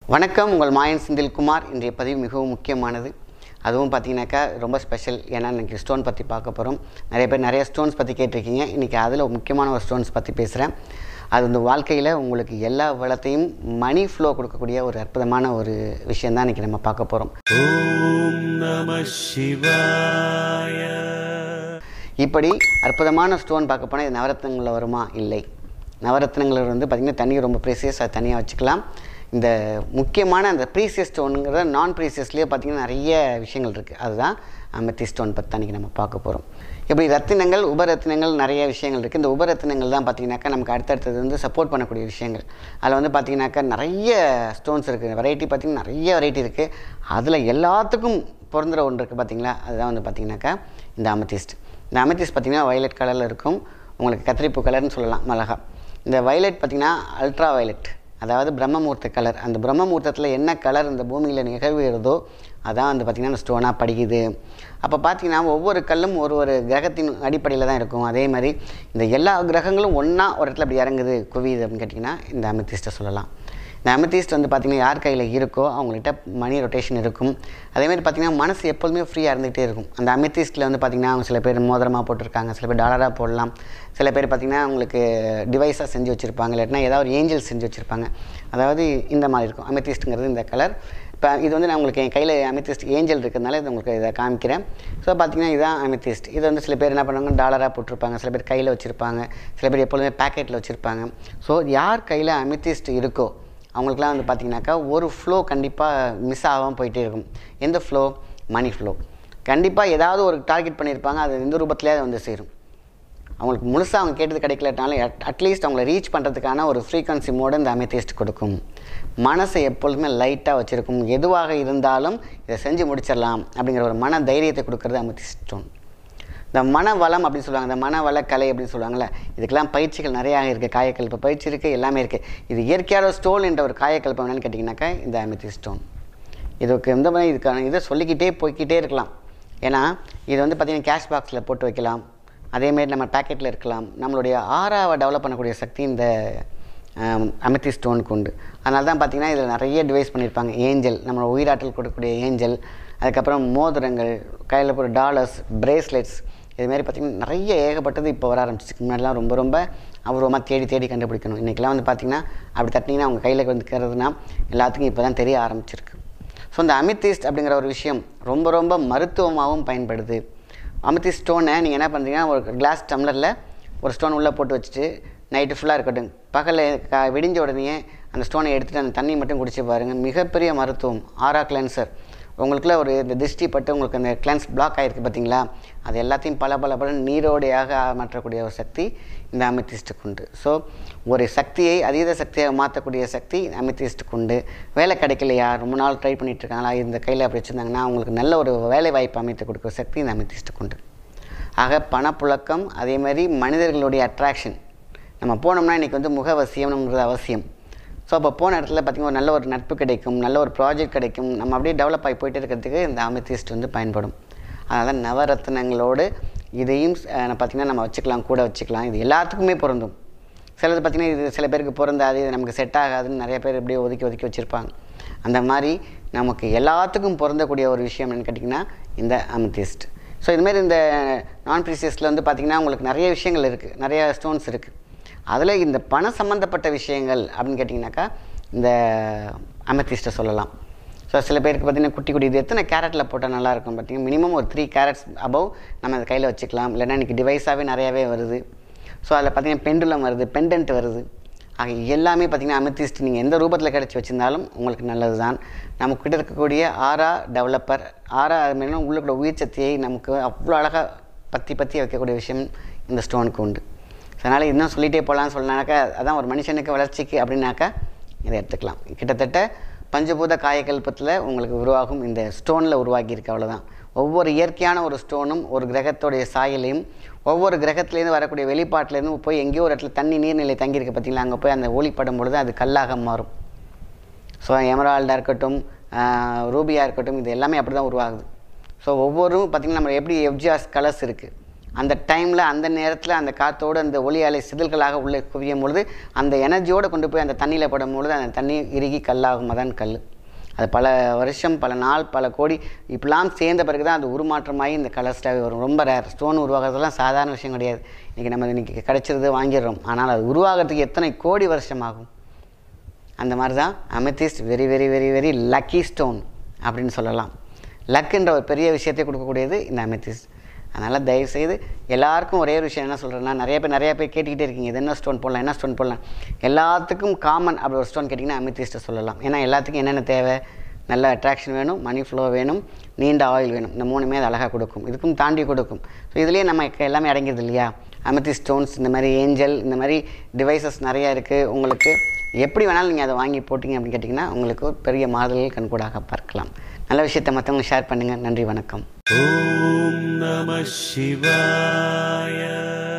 வணக்கம் உங்கள் மாயன் செந்தில்குமார் இன்றைய பதிவு மிகவும் முக்கியமானது அதுவும் பார்த்தீங்கன்னாக்கா ரொம்ப ஸ்பெஷல் ஏன்னா இன்றைக்கி ஸ்டோன் பற்றி பார்க்க போகிறோம் நிறைய பேர் நிறைய ஸ்டோன்ஸ் பற்றி கேட்டிருக்கீங்க இன்றைக்கி அதில் முக்கியமான ஒரு ஸ்டோன்ஸ் பற்றி பேசுகிறேன் அது இந்த வாழ்க்கையில் உங்களுக்கு எல்லா வளத்தையும் மணி ஃப்ளோ கொடுக்கக்கூடிய ஒரு அற்புதமான ஒரு விஷயம் தான் இன்றைக்கி நம்ம பார்க்க போகிறோம் ॐ नमः शिवाय இப்படி அற்புதமான ஸ்டோன் பார்க்க போனால் இது நவரத்னங்களில் வருமா இல்லை நவரத்னங்கள் வந்து பார்த்திங்கன்னா தண்ணி ரொம்ப ப்ரீசியஸ் அது தனியாக வச்சுக்கலாம் இந்த முக்கியமான அந்த ப்ரீசியஸ் ஸ்டோனுங்கிற நான் ப்ரீசியஸ்லேயே பார்த்திங்கன்னா நிறைய விஷயங்கள் இருக்குது அதுதான் மெத்தி ஸ்டோன் பற்றி அன்றைக்கி நம்ம பார்க்க போகிறோம் இப்படி ரத்தினங்கள் உபரத்தினங்கள் நிறைய விஷயங்கள் இருக்குது இந்த உபரத்தினங்கள் தான் பார்த்திங்கனாக்கா நமக்கு அடுத்தடுத்தது வந்து சப்போர்ட் பண்ணக்கூடிய விஷயங்கள் அதில் வந்து பார்த்திங்கனாக்கா நிறைய ஸ்டோன்ஸ் இருக்குது வெரைட்டி பார்த்திங்கன்னா நிறைய வெரைட்டி இருக்குது அதில் எல்லாத்துக்கும் பொருந்துகிற ஒன்று இருக்குது பார்த்தீங்களா அதுதான் வந்து பார்த்திங்கனாக்கா இந்த அமத்திஸ்ட் இந்த அமெத்திஸ்ட் பார்த்திங்கன்னா வயலட் கலரில் இருக்கும் உங்களுக்கு கத்திரிப்பூ கலர்னு சொல்லலாம் மிளகா இந்த வயலட் பார்த்திங்கன்னா அல்ட்ரா வயலட் அதாவது பிரம்மமூர்த்த கலர் அந்த பிரம்மமூர்த்தத்தில் என்ன கலர் இந்த பூமியில் நிகழ்வுகிறதோ அதான் வந்து பார்த்திங்கன்னா ஸ்டோனாக படிக்குது அப்போ பார்த்தீங்கன்னா ஒவ்வொரு கல்லும் ஒரு ஒரு கிரகத்தின் அடிப்படையில் தான் இருக்கும் அதே மாதிரி இந்த எல்லா கிரகங்களும் ஒன்றா ஒரு இடத்துல அப்படி இறங்குது குவியுது அப்படின்னு கேட்டிங்கன்னா இந்த அமெத்திஸ்ட்டை சொல்லலாம் இந்த அமெத்திஸ்ட் வந்து பார்த்திங்கன்னா யார் கையில் இருக்கோ அவங்கள்ட்ட மணி ரொட்டேஷன் இருக்கும் அதேமாதிரி பார்த்திங்கன்னா மனசு எப்போதுமே ஃப்ரீயாக இருந்துகிட்டே இருக்கும் அந்த அமெத்திஸ்ட்டில் வந்து பார்த்திங்கன்னா அவங்க சில பேர் மோதிரமாக போட்டிருக்காங்க சில பேர் டாலராக போடலாம் சில பேர் பார்த்திங்கன்னா அவங்களுக்கு டிவைஸாக செஞ்சு வச்சுருப்பாங்க இல்லாட்டினா ஏதாவது ஒரு ஏஞ்சல் செஞ்சு வச்சுருப்பாங்க அதாவது இந்த மாதிரி இருக்கும் அமெத்திஸ்ட்டுங்கிறது இந்த கலர் இப்போ இது வந்து நான் உங்களுக்கு என் கையில் அமெத்திஸ்ட் ஏஞ்சல் இருக்கிறதுனால இது உங்களுக்கு இதை காமிக்கிறேன் ஸோ பார்த்தீங்கன்னா இதுதான் அமெத்திஸ்ட் இது வந்து சில பேர் என்ன பண்ணுவாங்க டாலராக போட்டிருப்பாங்க சில பேர் கையில் வச்சுருப்பாங்க சில பேர் எப்பொழுதுமே பேக்கெட்டில் வச்சுருப்பாங்க ஸோ யார் கையில் அமெத்திஸ்ட் இருக்கோ அவங்களுக்குலாம் வந்து பார்த்திங்கனாக்கா ஒரு ஃப்ளோ கண்டிப்பாக மிஸ் ஆகாமல் போயிட்டே இருக்கும் எந்த ஃப்ளோ மணி ஃப்ளோ கண்டிப்பாக ஏதாவது ஒரு டார்கெட் பண்ணியிருப்பாங்க அது எந்த ரூபத்திலே அது வந்து சேரும் அவங்களுக்கு முழுசாக அவங்க கேட்டது கிடைக்கலனாலும் அட்லீஸ்ட் அவங்கள ரீச் பண்ணுறதுக்கான ஒரு ஃப்ரீக்வன்சி மோடு இந்த அமெத்திஸ்ட் கொடுக்கும் மனசை எப்பொழுதுமே லைட்டாக வச்சுருக்கும் எதுவாக இருந்தாலும் இதை செஞ்சு முடிச்சிடலாம் அப்படிங்கிற ஒரு மன தைரியத்தை கொடுக்கறது அமெத்திஸ்ட் ஸ்டோன் இந்த மன வளம் அப்படின்னு சொல்லுவாங்க இந்த மன வள கலை அப்படின்னு சொல்லுவாங்கள்ல இதுக்கெல்லாம் பயிற்சிகள் நிறையா இருக்குது காயக்கல்ப பயிற்சி இருக்குது எல்லாமே இருக்குது இது இயற்கையான ஸ்டோன் என்ற ஒரு காயக்கல்பம் என்னென்னு கேட்டிங்கனாக்கா இந்த அமித்தி ஸ்டோன் இதுக்கு இந்த மாதிரி இதுக்கான இதை சொல்லிக்கிட்டே போய்க்கிட்டே இருக்கலாம் ஏன்னா இது வந்து பார்த்திங்கன்னா கேஷ் பாக்ஸில் போட்டு வைக்கலாம் அதேமாரி நம்ம பேக்கெட்டில் இருக்கலாம் நம்மளுடைய ஆறாவை டெவலப் பண்ணக்கூடிய சக்தி இந்த அமித்தி ஸ்டோனுக்கு உண்டு அதனால தான் பார்த்திங்கன்னா இதில் நிறைய டிவைஸ் பண்ணியிருப்பாங்க ஏஞ்சல் நம்ம உயிராற்றல் கொடுக்கக்கூடிய ஏஞ்சல் அதுக்கப்புறம் மோதிரங்கள் கையில் போகிற டாலர்ஸ் பிரேஸ்லெட்ஸ் இதுமாரி பார்த்திங்கன்னா நிறைய ஏகப்பட்டது இப்போ வர ஆரம்பிச்சிச்சு முன்னாடிலாம் ரொம்ப ரொம்ப அபூர்வமாக தேடி தேடி கண்டுபிடிக்கணும் இன்றைக்கெலாம் வந்து பார்த்திங்கன்னா அப்படி தட்டினீங்கன்னா அவங்க கையில் வந்துக்கிறதுனா எல்லாத்துக்கும் இப்போ தான் தெரிய ஆரம்பிச்சிருக்கு ஸோ இந்த அமித்திஸ்ட் அப்படிங்கிற ஒரு விஷயம் ரொம்ப ரொம்ப மருத்துவமாகவும் பயன்படுது அமித்திஸ்ட் ஸ்டோனை நீங்கள் என்ன பண்ணுறீங்கன்னா ஒரு கிளாஸ் டம்ளரில் ஒரு ஸ்டோன் உள்ளே போட்டு வச்சுட்டு நைட்டு ஃபுல்லாக இருக்கட்டும் பகலில் க விடிஞ்ச உடனே அந்த ஸ்டோனை எடுத்துகிட்டு அந்த தண்ணி மட்டும் குடிச்சு பாருங்கள் மிகப்பெரிய மருத்துவம் ஆரா கிளென்சர் உங்களுக்குள்ள ஒரு இந்த திருஷ்டி பட்டு உங்களுக்கு அந்த கிளென்ஸ் பிளாக் ஆகிருக்கு பார்த்தீங்களா அது எல்லாத்தையும் பல பல பல நீரோடையாக மாற்றக்கூடிய ஒரு சக்தி இந்த அமித்திஸ்ட்டுக்கு உண்டு ஸோ ஒரு சக்தியை அதீத சக்தியாக மாற்றக்கூடிய சக்தி அமித்திஸ்ட்டுக்கு உண்டு வேலை கிடைக்கலையா ரொம்ப நாள் ட்ரை பண்ணிட்டு இருக்காங்களா இந்த கையில் அப்படி வச்சுருந்தாங்கன்னா அவங்களுக்கு நல்ல ஒரு வேலை வாய்ப்பு அமைத்து கொடுக்குற சக்தி இந்த அமித்திஸ்ட்டுக்கு உண்டு ஆக பணப்புழக்கம் அதே மாதிரி மனிதர்களுடைய அட்ராக்ஷன் நம்ம போனோம்னா இன்றைக்கி வந்து முகவசியம்ங்கிறது அவசியம் ஸோ அப்போ போன இடத்துல பார்த்திங்கன்னா ஒரு நல்ல ஒரு நட்பு கிடைக்கும் நல்ல ஒரு ப்ராஜெக்ட் கிடைக்கும் நம்ம அப்படியே டெவலப் ஆகி போயிட்டே இருக்கிறதுக்கு இந்த அமித்திஸ்ட் வந்து பயன்படும் அதனால் நவரத்னங்களோடு இதையும் பார்த்திங்கன்னா நம்ம வச்சுக்கலாம் கூட வச்சுக்கலாம் இது எல்லாத்துக்குமே பொருந்தும் சிலது பார்த்திங்கன்னா இது சில பேருக்கு பொருந்தாது இது நமக்கு செட் ஆகாதுன்னு நிறைய பேர் இப்படியே ஒதுக்கி ஒதுக்கி வச்சுருப்பாங்க அந்த மாதிரி நமக்கு எல்லாத்துக்கும் பொருந்தக்கூடிய ஒரு விஷயம் என்னென்னு கேட்டிங்கன்னா இந்த அமித்திஸ்ட் ஸோ இதுமாரி இந்த நான் ப்ரீசியஸில் வந்து பார்த்திங்கன்னா உங்களுக்கு நிறைய விஷயங்கள் இருக்குது நிறைய ஸ்டோன்ஸ் இருக்குது அதில் இந்த பணம் சம்மந்தப்பட்ட விஷயங்கள் அப்படின்னு கேட்டிங்கனாக்கா இந்த அமெத்திஸ்ட்டை சொல்லலாம் ஸோ சில பேருக்கு பார்த்திங்கன்னா குட்டி குட்டி இது எத்தனை கேரட்டில் போட்டால் நல்லாயிருக்கும் பார்த்திங்கன்னா மினிமம் ஒரு த்ரீ கேரட்ஸ் அபவ் நம்ம அதை கையில் வச்சுக்கலாம் இல்லைன்னா இன்றைக்கி டிவைஸாகவே நிறையாவே வருது ஸோ அதில் பார்த்திங்கன்னா பெண்டுலம் வருது பெண்டன்ட் வருது ஆக எல்லாமே பார்த்திங்கன்னா அமெத்திஸ்ட் நீங்கள் எந்த ரூபத்தில் கிடச்சி வச்சுருந்தாலும் உங்களுக்கு நல்லது தான் நமக்கிட்ட இருக்கக்கூடிய ஆரா டெவலப்பர் ஆரா அது மாதிரிலாம் உள்ளுக்குள்ள உயிர் சக்தியை நமக்கு அவ்வளோ அழகாக பற்றி பற்றி வைக்கக்கூடிய விஷயம் இந்த ஸ்டோனுக்கு உண்டு அதனால் இன்னும் சொல்லிகிட்டே போகலான்னு சொன்னாக்கா அதான் ஒரு மனுஷனுக்கு வளர்ச்சிக்கு அப்படின்னாக்கா இதை எடுத்துக்கலாம் கிட்டத்தட்ட பஞ்சபூத காயக்கல்பத்தில் உங்களுக்கு உருவாகும் இந்த ஸ்டோனில் உருவாக்கியிருக்கு அவ்வளோதான் ஒவ்வொரு இயற்கையான ஒரு ஸ்டோனும் ஒரு கிரகத்துடைய சாயலையும் ஒவ்வொரு கிரகத்துலேருந்து வரக்கூடிய வெளிப்பாட்டிலேருந்து போய் எங்கேயோ ஒரு இடத்துல தண்ணி நீர்நிலை தங்கியிருக்கு பார்த்தீங்களா அங்கே போய் அந்த ஒளிப்படும் பொழுது அது கல்லாக மாறும் ஸோ எமரால்டாக இருக்கட்டும் ரூபியாக இருக்கட்டும் இது எல்லாமே அப்படி தான் உருவாகுது ஸோ ஒவ்வொரு பார்த்திங்கன்னா நம்ம எப்படி எஃப்ஜிஆர்ஸ் கலர்ஸ் இருக்குது அந்த டைமில் அந்த நேரத்தில் அந்த காற்றோடு அந்த ஒளி அலை சிதல்களாக உள்ளே குவியும் பொழுது அந்த எனர்ஜியோடு கொண்டு போய் அந்த தண்ணியில் படும் பொழுது அந்த தண்ணி இறுகி கல்லாகும் அதான் கல் அது பல வருஷம் பல நாள் பல கோடி இப்படிலாம் சேர்ந்த பிறகு தான் அது உருமாற்றமாகி இந்த கலர் ஸ்டாவே வரும் ரொம்ப ரேர் ஸ்டோன் உருவாகிறதுலாம் சாதாரண விஷயம் கிடையாது இன்றைக்கி நம்ம இன்றைக்கி கிடைச்சிருது வாங்கிடுறோம் ஆனால் அது உருவாகிறதுக்கு எத்தனை கோடி வருஷம் ஆகும் அந்த மாதிரி தான் amethyst very very very very lucky stone அப்படின்னு சொல்லலாம் லக்குன்ற ஒரு பெரிய விஷயத்தை கொடுக்கக்கூடியது இந்த அமெத்திஸ்ட் அதனால் தயவுசெய்து எல்லாருக்கும் ஒரே ஒரு விஷயம் என்ன சொல்கிறேன்னா நிறைய பேர் நிறைய பேர் கேட்டுக்கிட்டே இருக்கீங்க இது என்ன ஸ்டோன் போடலாம் என்ன ஸ்டோன் போடலாம் எல்லாத்துக்கும் காமன் அப்படி ஒரு ஸ்டோன் கேட்டிங்கன்னா அமெத்திஸ்ட்டை சொல்லலாம் ஏன்னா எல்லாத்துக்கும் என்னென்ன தேவை நல்ல அட்ராக்ஷன் வேணும் மணி ஃப்ளோ வேணும் நீண்ட ஆயில் வேணும் இந்த மூணுமே அது அழகாக கொடுக்கும் இதுக்கும் தாண்டி கொடுக்கும் ஸோ இதுலேயே நம்ம எல்லாமே அடங்கிடுது இல்லையா அமெத்தி ஸ்டோன்ஸ் இந்த மாதிரி ஏஞ்சல் இந்த மாதிரி டிவைசஸ் நிறையா இருக்குது உங்களுக்கு எப்படி வேணாலும் நீங்கள் அதை வாங்கி போட்டிங்க அப்படின்னு கேட்டிங்கன்னா உங்களுக்கு ஒரு பெரிய மாறுதல்கள் கண்கூடாக பார்க்கலாம் நல்ல விஷயத்தை மற்றவங்க ஷேர் பண்ணுங்கள் நன்றி வணக்கம் ॐ नमः शिवाय